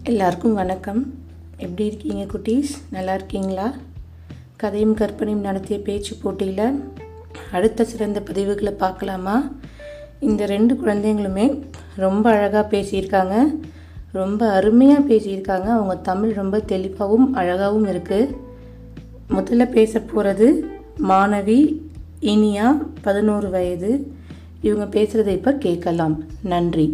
எல்லாருக்கும் வணக்கம் எப்படி இருக்கீங்க குட்டீஸ் நல்லா இருக்கீங்களா கதையும் கற்பனையும் நடத்திய பேச்சு போட்டியில் அடுத்த சிறந்த பதிவுகளை பார்க்கலாமா இந்த ரெண்டு குழந்தைங்களுமே ரொம்ப அழகாக பேசியிருக்காங்க ரொம்ப அருமையாக பேசியிருக்காங்க அவங்க தமிழ் ரொம்ப தெளிவாகவும் அழகாகவும் இருக்குது முதல்ல பேச போகிறது மாணவி இனியா பதினோரு வயது இவங்க பேசுகிறத இப்போ கேட்கலாம் நன்றி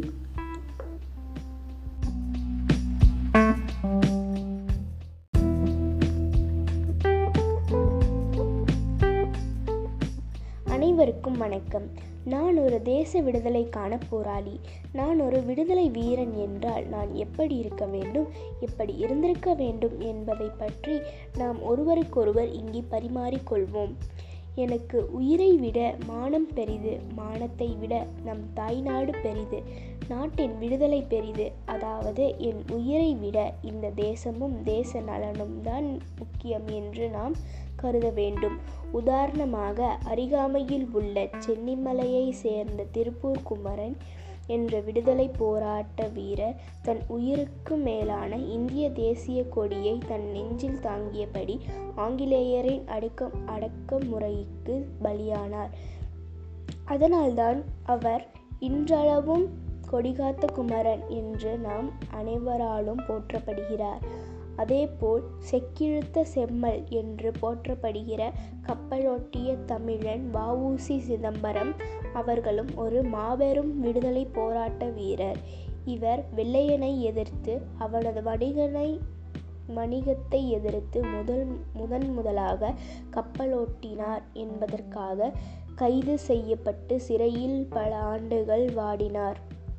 அனைவருக்கும் வணக்கம் நான் ஒரு தேச விடுதலைக்கான போராளி நான் ஒரு விடுதலை வீரன் என்றால் நான் எப்படி இருக்க வேண்டும் எப்படி இருந்திருக்க வேண்டும் என்பதை பற்றி நாம் ஒருவருக்கொருவர் இங்கே பரிமாறிக்கொள்வோம் எனக்கு உயிரை விட மானம் பெரிது மானத்தை விட நம் தாய்நாடு பெரிது நாட்டின் விடுதலை பெரிது அதாவது என் உயிரை விட இந்த தேசமும் தேச நலனும் தான் முக்கியம் என்று நாம் கருத வேண்டும் உதாரணமாக அருகாமையில் உள்ள சென்னிமலையை சேர்ந்த திருப்பூர் குமரன் என்ற விடுதலை போராட்ட வீரர் தன் உயிருக்கு மேலான இந்திய தேசிய கொடியை தன் நெஞ்சில் தாங்கியபடி ஆங்கிலேயரின் அடக்க அடக்குமுறைக்கு பலியானார் அதனால்தான் அவர் இன்றளவும் கொடிகாத்த குமரன் என்று நாம் அனைவராலும் போற்றப்படுகிறார் அதேபோல் செக்கிழுத்த செம்மல் என்று போற்றப்படுகிற கப்பலோட்டிய தமிழன் வஉசி சிதம்பரம் அவர்களும் ஒரு மாபெரும் விடுதலை போராட்ட வீரர் இவர் வெள்ளையனை எதிர்த்து அவனது வணிகனை வணிகத்தை எதிர்த்து முதல் முதன் முதலாக கப்பலோட்டினார் என்பதற்காக கைது செய்யப்பட்டு சிறையில் பல ஆண்டுகள் வாடினார்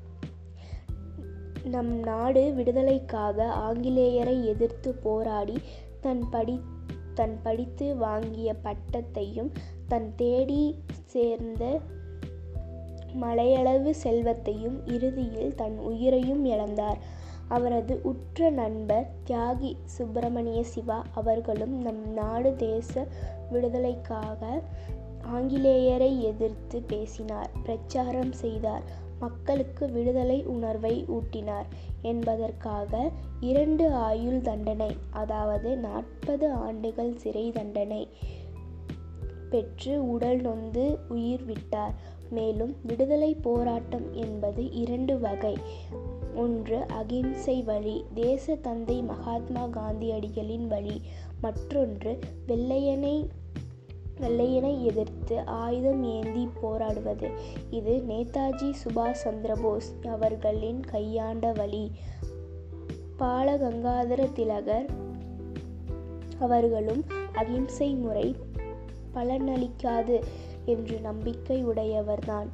நம் நாடு விடுதலைக்காக ஆங்கிலேயரை எதிர்த்து போராடி தன் படி தன் படித்து வாங்கிய பட்டத்தையும் தன் தேடி சேர்ந்த மலையளவு செல்வத்தையும் இறுதியில் தன் உயிரையும் இழந்தார் அவரது உற்ற நண்பர் தியாகி சுப்பிரமணிய சிவா அவர்களும் நம் நாடு தேச விடுதலைக்காக ஆங்கிலேயரை எதிர்த்து பேசினார் பிரச்சாரம் செய்தார் மக்களுக்கு விடுதலை உணர்வை ஊட்டினார் என்பதற்காக இரண்டு ஆயுள் தண்டனை அதாவது நாற்பது ஆண்டுகள் சிறை தண்டனை பெற்று உடல் நொந்து உயிர் விட்டார் மேலும் விடுதலை போராட்டம் என்பது இரண்டு வகை ஒன்று அகிம்சை வழி தேச தந்தை மகாத்மா காந்தியடிகளின் வழி மற்றொன்று வெள்ளையனை வெள்ளையனை எதிர்த்து ஆயுதம் ஏந்தி போராடுவது இது நேதாஜி சுபாஷ் சந்திரபோஸ் அவர்களின் கையாண்ட வழி பாலகங்காதர திலகர் அவர்களும் அகிம்சை முறை பலனளிக்காது என்று நம்பிக்கை உடையவர்தான்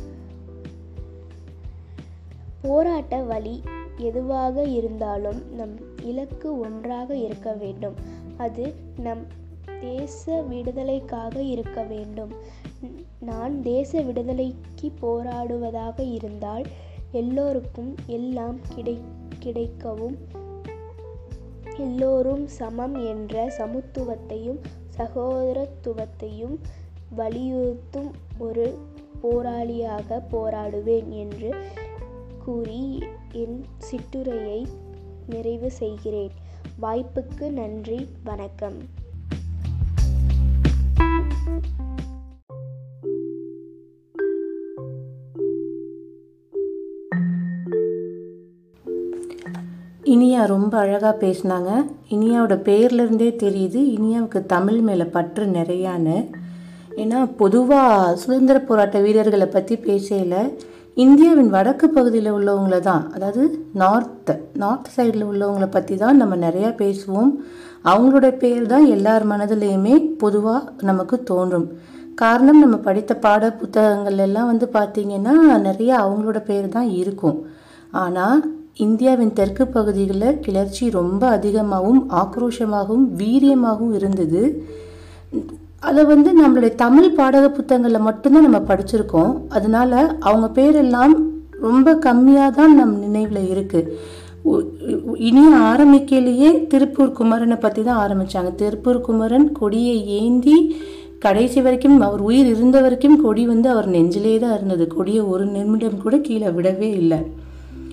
போராட்ட வழி எதுவாக இருந்தாலும் நம் இலக்கு ஒன்றாக இருக்க வேண்டும் அது நம் தேச விடுதலைக்காக இருக்க வேண்டும் நான் தேச விடுதலைக்கு போராடுவதாக இருந்தால் எல்லோருக்கும் எல்லாம் கிடை கிடைக்கவும் எல்லோரும் சமம் என்ற சமத்துவத்தையும் சகோதரத்துவத்தையும் வலியுறுத்தும் ஒரு போராளியாக போராடுவேன் என்று கூறி என் சிற்றுரையை நிறைவு செய்கிறேன் வாய்ப்புக்கு நன்றி வணக்கம் இனியா ரொம்ப அழகாக பேசினாங்க இனியாவோட பேர்லேருந்தே தெரியுது இனியாவுக்கு தமிழ் மேலே பற்று நிறையான்னு ஏன்னா பொதுவாக சுதந்திர போராட்ட வீரர்களை பற்றி பேசையில் இந்தியாவின் வடக்கு பகுதியில் உள்ளவங்கள தான் அதாவது நார்த் நார்த் சைடில் உள்ளவங்கள பற்றி தான் நம்ம நிறையா பேசுவோம் அவங்களோட பேர் தான் எல்லார் மனதிலையுமே பொதுவாக நமக்கு தோன்றும் காரணம் நம்ம படித்த பாட புத்தகங்கள் எல்லாம் வந்து பார்த்திங்கன்னா நிறைய அவங்களோட பேர் தான் இருக்கும் ஆனால் இந்தியாவின் தெற்கு பகுதிகளில் கிளர்ச்சி ரொம்ப அதிகமாகவும் ஆக்ரோஷமாகவும் வீரியமாகவும் இருந்தது அதை வந்து நம்மளுடைய தமிழ் பாடக புத்தகங்களில் மட்டும்தான் நம்ம படிச்சிருக்கோம் அதனால அவங்க பேரெல்லாம் ரொம்ப கம்மியாக தான் நம் நினைவில் இருக்குது இனி ஆரம்பிக்கையிலேயே திருப்பூர் குமரனை பற்றி தான் ஆரம்பித்தாங்க திருப்பூர் குமரன் கொடியை ஏந்தி கடைசி வரைக்கும் அவர் உயிர் இருந்த வரைக்கும் கொடி வந்து அவர் நெஞ்சிலே தான் இருந்தது கொடியை ஒரு நிமிடம் கூட கீழே விடவே இல்லை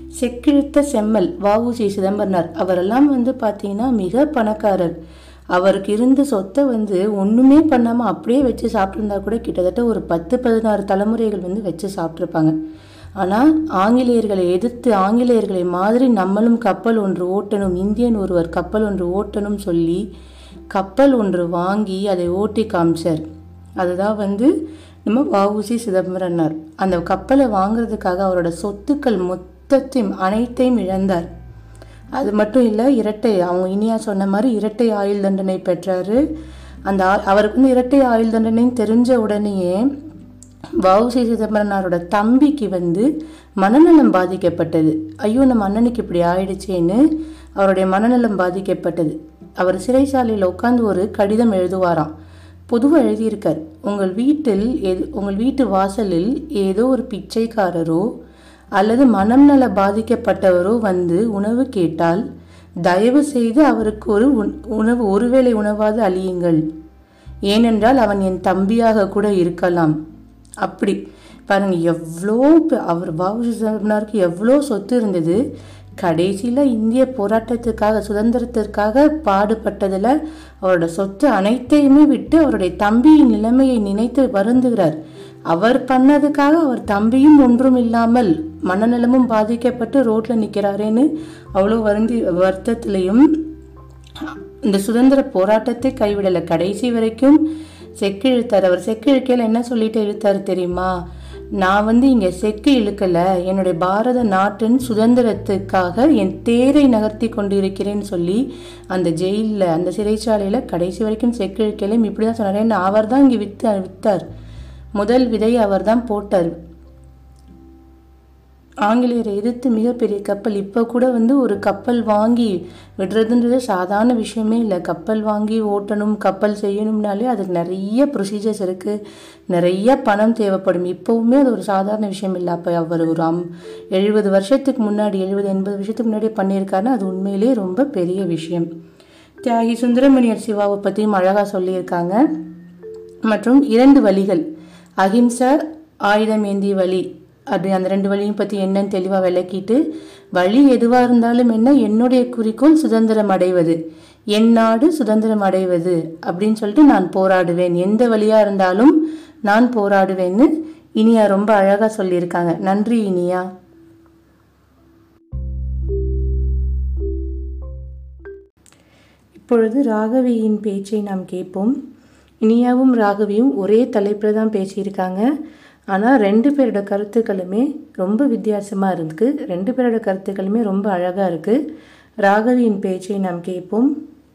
செக்கிழுத்த செம்மல் வஉசி சிதம்பரனார் அவரெல்லாம் வந்து பார்த்தீங்கன்னா மிக பணக்காரர் அவருக்கு இருந்த சொத்தை வந்து ஒன்றுமே பண்ணாமல் அப்படியே வச்சு சாப்பிட்ருந்தா கூட கிட்டத்தட்ட ஒரு பத்து பதினாறு தலைமுறைகள் வந்து வச்சு சாப்பிட்ருப்பாங்க ஆனால் ஆங்கிலேயர்களை எதிர்த்து ஆங்கிலேயர்களை மாதிரி நம்மளும் கப்பல் ஒன்று ஓட்டணும் இந்தியன் ஒருவர் கப்பல் ஒன்று ஓட்டணும் சொல்லி கப்பல் ஒன்று வாங்கி அதை ஓட்டி காமிச்சார் அதுதான் வந்து நம்ம வஉசி சிதம்பரனார் அந்த கப்பலை வாங்குறதுக்காக அவரோட சொத்துக்கள் மொத்தத்தையும் அனைத்தையும் இழந்தார் அது மட்டும் இல்லை இரட்டை அவங்க இனியா சொன்ன மாதிரி இரட்டை ஆயுள் தண்டனை பெற்றாரு அந்த ஆ- அவருக்கு வந்து இரட்டை ஆயுள் தண்டனைன்னு தெரிஞ்ச உடனேயே வஉசி சிதம்பரனாரோட தம்பிக்கு வந்து மனநலம் பாதிக்கப்பட்டது ஐயோ நம்ம அண்ணனுக்கு இப்படி ஆயிடுச்சேன்னு அவருடைய மனநலம் பாதிக்கப்பட்டது அவர் சிறைச்சாலையில் உட்காந்து ஒரு கடிதம் எழுதுவாராம் பொதுவாக எழுதியிருக்கார் உங்கள் வீட்டில் எது உங்கள் வீட்டு வாசலில் ஏதோ ஒரு பிச்சைக்காரரோ அல்லது மனநல பாதிக்கப்பட்டவரோ வந்து உணவு கேட்டால் தயவு செய்து அவருக்கு ஒரு உண்- உணவு ஒருவேளை உணவாது அழியுங்கள் ஏனென்றால் அவன் என் தம்பியாக கூட இருக்கலாம் அப்படி பாருங்க எவ்வளோ பெ- அவர் பாபு சிதம்பரனாருக்கு எவ்வளோ சொத்து இருந்தது கடைசியில் இந்திய போராட்டத்துக்காக சுதந்திரத்திற்காக பாடுபட்டதில் அவரோட சொத்து அனைத்தையுமே விட்டு அவருடைய தம்பியின் நிலைமையை நினைத்து வருந்துகிறார் அவர் பண்ணதுக்காக அவர் தம்பியும் ஒன்றும் இல்லாமல் மனநலமும் பாதிக்கப்பட்டு ரோட்ல நிற்கிறாரேன்னு அவ்வளோ வருந்தி வருத்தத்திலையும் இந்த சுதந்திர போராட்டத்தை கைவிடலை கடைசி வரைக்கும் செக்கு இழுத்தார் அவர் செக்கு இழுக்கையில் என்ன சொல்லிட்டு இழுத்தாரு தெரியுமா நான் வந்து இங்கே செக்கு இழுக்கல என்னுடைய பாரத நாட்டின் சுதந்திரத்துக்காக என் தேரை நகர்த்தி கொண்டு இருக்கிறேன்னு சொல்லி அந்த ஜெயிலில் அந்த சிறைச்சாலையில் கடைசி வரைக்கும் செக்கு இழுக்கையிலும் இப்படி தான் சொன்னார் ஏன்னா அவர் தான் இங்கே வித்து வித்தார் முதல் விதையை அவர் தான் போட்டார் ஆங்கிலேயரை எதிர்த்து மிகப்பெரிய கப்பல் இப்போ கூட வந்து ஒரு கப்பல் வாங்கி விடுறதுன்றது சாதாரண விஷயமே இல்லை கப்பல் வாங்கி ஓட்டணும் கப்பல் செய்யணும்னாலே அதுக்கு நிறைய ப்ரொசீஜர்ஸ் இருக்குது நிறைய பணம் தேவைப்படும் இப்போவுமே அது ஒரு சாதாரண விஷயம் இல்லை அப்போ அவர் ஒரு அம் எழுபது வருஷத்துக்கு முன்னாடி எழுபது எண்பது வருஷத்துக்கு முன்னாடி பண்ணியிருக்காருன்னா அது உண்மையிலேயே ரொம்ப பெரிய விஷயம் தியாகி சுந்தரமணியர் சிவாவை பற்றியும் அழகாக சொல்லியிருக்காங்க மற்றும் இரண்டு வழிகள் அஹிம்சா ஆயுதம் ஏந்திய வழி அப்படி அந்த ரெண்டு வழியும் பற்றி என்னன்னு தெளிவாக விளக்கிட்டு வழி எதுவாக இருந்தாலும் என்ன என்னுடைய குறிக்கோள் சுதந்திரம் அடைவது என் நாடு சுதந்திரம் அடைவது அப்படின்னு சொல்லிட்டு நான் போராடுவேன் எந்த வழியாக இருந்தாலும் நான் போராடுவேன்னு இனியா ரொம்ப அழகாக சொல்லியிருக்காங்க நன்றி இனியா இப்பொழுது ராகவியின் பேச்சை நாம் கேட்போம் இனியாவும் ராகவியும் ஒரே தலைப்பில் தான் பேசியிருக்காங்க ஆனால் ரெண்டு பேரோட கருத்துக்களுமே ரொம்ப வித்தியாசமாக இருக்கு ரெண்டு பேரோட கருத்துக்களுமே ரொம்ப அழகாக இருக்குது ராகவியின் பேச்சை நாம் கேட்போம்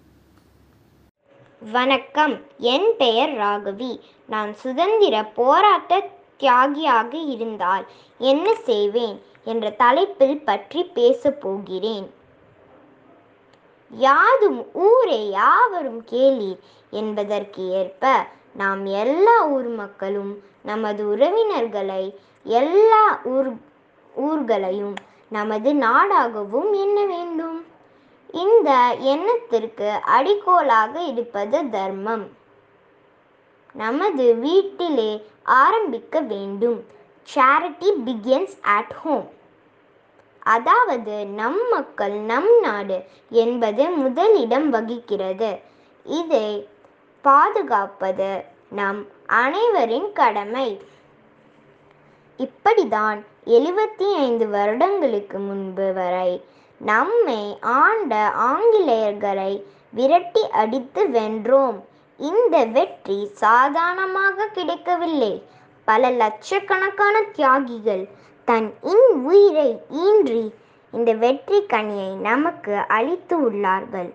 வணக்கம் என் பெயர் ராகவி நான் சுதந்திர போராட்ட தியாகியாக இருந்தால் என்ன செய்வேன் என்ற தலைப்பில் பற்றி பேசப் போகிறேன் யாதும் ஊரே யாவரும் கேளீர் என்பதற்கு ஏற்ப நாம் எல்லா ஊர் மக்களும் நமது உறவினர்களை எல்லா ஊர் ஊர்களையும் நமது நாடாகவும் எண்ண வேண்டும் இந்த எண்ணத்திற்கு அடிக்கோலாக இருப்பது தர்மம் நமது வீட்டிலே ஆரம்பிக்க வேண்டும் சேரிட்டி பிகின்ஸ் அட் ஹோம் அதாவது நம் மக்கள் நம் நாடு என்பது முதலிடம் வகிக்கிறது இதை பாதுகாப்பது நம் அனைவரின் கடமை இப்படிதான் எழுபத்தி ஐந்து வருடங்களுக்கு முன்பு வரை நம்மை ஆண்ட ஆங்கிலேயர்களை விரட்டி அடித்து வென்றோம் இந்த வெற்றி சாதாரணமாக கிடைக்கவில்லை பல லட்சக்கணக்கான தியாகிகள் தன் இன் உயிரை ஈன்றி இந்த வெற்றி கனியை நமக்கு அளித்து உள்ளார்கள்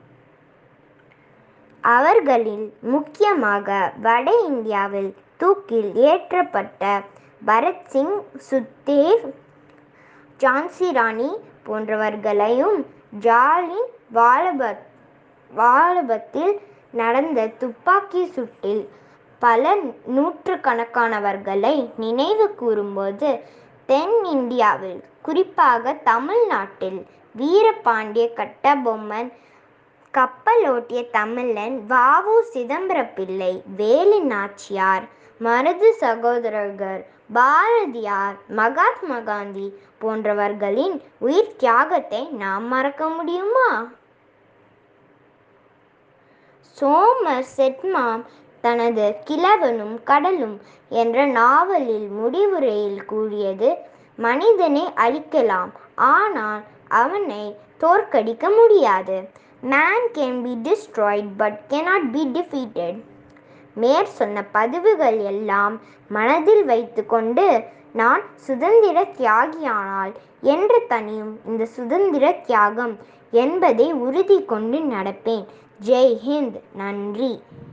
அவர்களில் முக்கியமாக வட இந்தியாவில் தூக்கில் ஏற்றப்பட்ட பரத் சிங் சுத்தேவ் ஜான்சி ராணி போன்றவர்களையும் ஜாலின் வாலபத் வாலபத்தில் நடந்த துப்பாக்கி சூட்டில் பல நூற்றுக்கணக்கானவர்களை நினைவு கூறும்போது தென் இந்தியாவில் குறிப்பாக தமிழ்நாட்டில் வீரபாண்டிய கட்டபொம்மன் கப்பலோட்டிய தமிழன் வாவு சிதம்பர பிள்ளை வேலு நாச்சியார் மருது சகோதரர்கள் பாரதியார் மகாத்மா காந்தி போன்றவர்களின் உயிர் தியாகத்தை நாம் மறக்க முடியுமா சோமர் செட்மாம் தனது கிழவனும் கடலும் என்ற நாவலில் முடிவுரையில் கூறியது மனிதனை அழிக்கலாம் ஆனால் அவனை தோற்கடிக்க முடியாது man can be destroyed but cannot be defeated மேற் சொன்ன பதிவுகள் எல்லாம் மனதில் வைத்துக்கொண்டு நான் சுதந்திர தியாகியானால் என்று தனியும் இந்த சுதந்திர தியாகம் என்பதை உறுதி கொண்டு நடப்பேன் ஜெய் ஹிந்த் நன்றி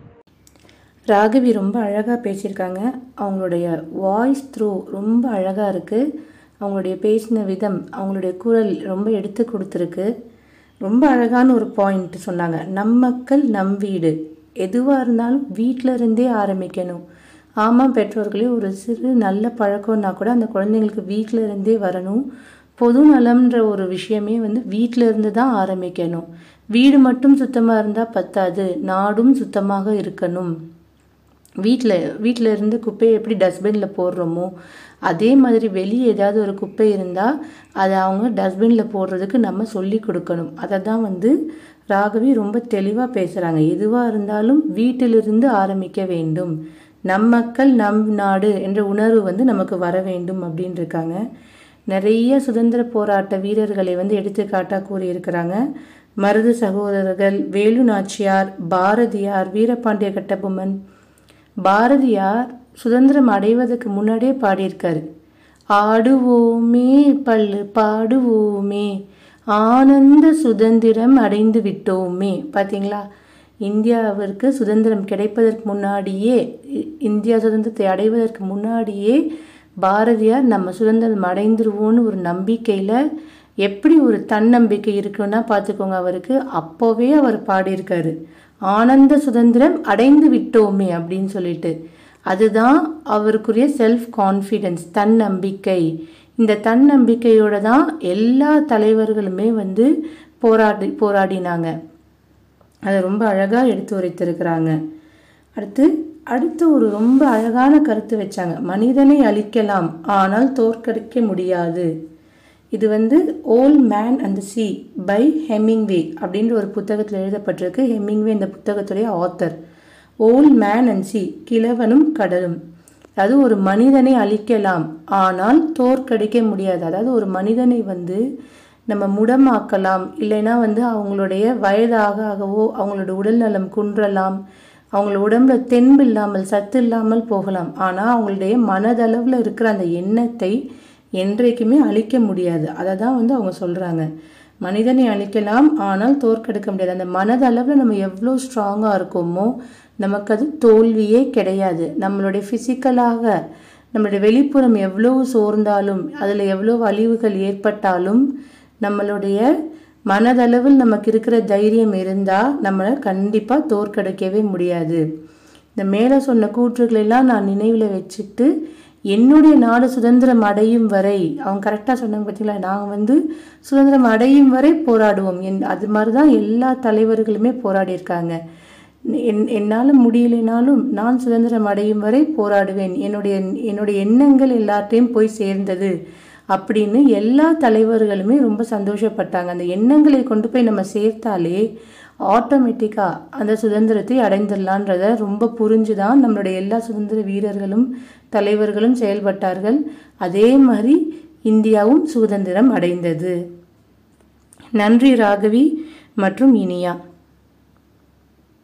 ராகவி ரொம்ப அழகாக பேசியிருக்காங்க அவங்களுடைய வாய்ஸ் த்ரூ ரொம்ப அழகாக இருக்குது அவங்களுடைய பேசின விதம் அவங்களுடைய குரல் ரொம்ப எடுத்து கொடுத்துருக்கு ரொம்ப அழகான ஒரு பாயிண்ட் சொன்னாங்க நம் மக்கள் நம் வீடு எதுவாக இருந்தாலும் வீட்டில் இருந்தே ஆரம்பிக்கணும் ஆமாம் பெற்றோர்களே ஒரு சிறு நல்ல பழக்கம்னா கூட அந்த குழந்தைங்களுக்கு வீட்டில் இருந்தே வரணும் பொது நலம்ன்ற ஒரு விஷயமே வந்து வீட்டில் இருந்து தான் ஆரம்பிக்கணும் வீடு மட்டும் சுத்தமாக இருந்தால் பத்தாது நாடும் சுத்தமாக இருக்கணும் வீட்டில் வீட்டில் இருந்து குப்பையை எப்படி டஸ்ட்பினில் போடுறோமோ அதே மாதிரி வெளியே ஏதாவது ஒரு குப்பை இருந்தால் அதை அவங்க டஸ்ட்பினில் போடுறதுக்கு நம்ம சொல்லி கொடுக்கணும் அதை தான் வந்து ராகவி ரொம்ப தெளிவாக பேசுகிறாங்க எதுவாக இருந்தாலும் வீட்டிலிருந்து ஆரம்பிக்க வேண்டும் நம் மக்கள் நம் நாடு என்ற உணர்வு வந்து நமக்கு வர வேண்டும் அப்படின்னு இருக்காங்க நிறைய சுதந்திர போராட்ட வீரர்களை வந்து எடுத்துக்காட்டாக கூறியிருக்கிறாங்க மருது சகோதரர்கள் வேலு நாச்சியார் பாரதியார் வீரபாண்டிய கட்டபொம்மன் பாரதியார் சுதந்திரம் அடைவதற்கு முன்னாடியே பாடியிருக்காரு ஆடுவோமே பல்லு பாடுவோமே ஆனந்த சுதந்திரம் அடைந்து விட்டோமே பார்த்தீங்களா இந்தியாவிற்கு சுதந்திரம் கிடைப்பதற்கு முன்னாடியே இ- இந்தியா சுதந்திரத்தை அடைவதற்கு முன்னாடியே பாரதியார் நம்ம சுதந்திரம் அடைந்துருவோன்னு ஒரு நம்பிக்கையில் எப்படி ஒரு தன்னம்பிக்கை இருக்குன்னா பார்த்துக்கோங்க அவருக்கு அப்போவே அவர் பாடியிருக்காரு ஆனந்த சுதந்திரம் அடைந்து விட்டோமே அப்படின்னு சொல்லிட்டு அதுதான் அவருக்குரிய செல்ஃப் கான்ஃபிடென்ஸ் தன்னம்பிக்கை இந்த தன்னம்பிக்கையோட தான் எல்லா தலைவர்களுமே வந்து போராடி போராடினாங்க அதை ரொம்ப அழகாக எடுத்து உரைத்திருக்கிறாங்க அடுத்து அடுத்து ஒரு ரொம்ப அழகான கருத்து வச்சாங்க மனிதனை அழிக்கலாம் ஆனால் தோற்கடிக்க முடியாது இது வந்து old man and sea by Hemingway அப்படின்ற ஒரு புத்தகத்தில் எழுதப்பட்டிருக்கு ஹெமிங்வே இந்த புத்தகத்துடைய author old man and sea கிழவனும் கடலும் அதாவது ஒரு மனிதனை அழிக்கலாம் ஆனால் தோற்கடிக்க முடியாது அதாவது ஒரு மனிதனை வந்து நம்ம முடமாக்கலாம் இல்லைன்னா வந்து அவங்களுடைய வயதாக ஆகவோ அவங்களோட உடல் நலம் குன்றலாம் அவங்களோட உடம்புல தெம்பு இல்லாமல் சத்து இல்லாமல் போகலாம் ஆனால் அவங்களுடைய மனதளவில் இருக்கிற அந்த எண்ணத்தை என்றைக்குமே அழிக்க முடியாது அதை தான் வந்து அவங்க சொல்கிறாங்க மனிதனை அழிக்கலாம் ஆனால் தோற்கடிக்க முடியாது அந்த மனதளவில் நம்ம எவ்வளோ ஸ்ட்ராங்காக இருக்கோமோ நமக்கு அது தோல்வியே கிடையாது நம்மளுடைய ஃபிசிக்கலாக நம்மளுடைய வெளிப்புறம் எவ்வளவு சோர்ந்தாலும் அதில் எவ்வளோ அழிவுகள் ஏற்பட்டாலும் நம்மளுடைய மனதளவில் நமக்கு இருக்கிற தைரியம் இருந்தால் நம்மளை கண்டிப்பாக தோற்கடிக்கவே முடியாது இந்த மேலே சொன்ன கூற்றுகளெல்லாம் நான் நினைவில் வச்சுட்டு என்னுடைய நாடு சுதந்திரம் அடையும் வரை அவங்க கரெக்டாக சொன்னாங்க பார்த்தீங்களா நாங்கள் வந்து சுதந்திரம் அடையும் வரை போராடுவோம் என் அது மாதிரி தான் எல்லா தலைவர்களுமே போராடியிருக்காங்க என் என்னால் முடியலைனாலும் நான் சுதந்திரம் அடையும் வரை போராடுவேன் என்னுடைய என்னுடைய எண்ணங்கள் எல்லார்ட்டையும் போய் சேர்ந்தது அப்படின்னு எல்லா தலைவர்களுமே ரொம்ப சந்தோஷப்பட்டாங்க அந்த எண்ணங்களை கொண்டு போய் நம்ம சேர்த்தாலே ஆட்டோமேட்டிக்காக அந்த சுதந்திரத்தை அடைந்துடலான்றத ரொம்ப புரிஞ்சு தான் நம்மளுடைய எல்லா சுதந்திர வீரர்களும் தலைவர்களும் செயல்பட்டார்கள் அதே மாதிரி இந்தியாவும் சுதந்திரம் அடைந்தது நன்றி ராகவி மற்றும் இனியா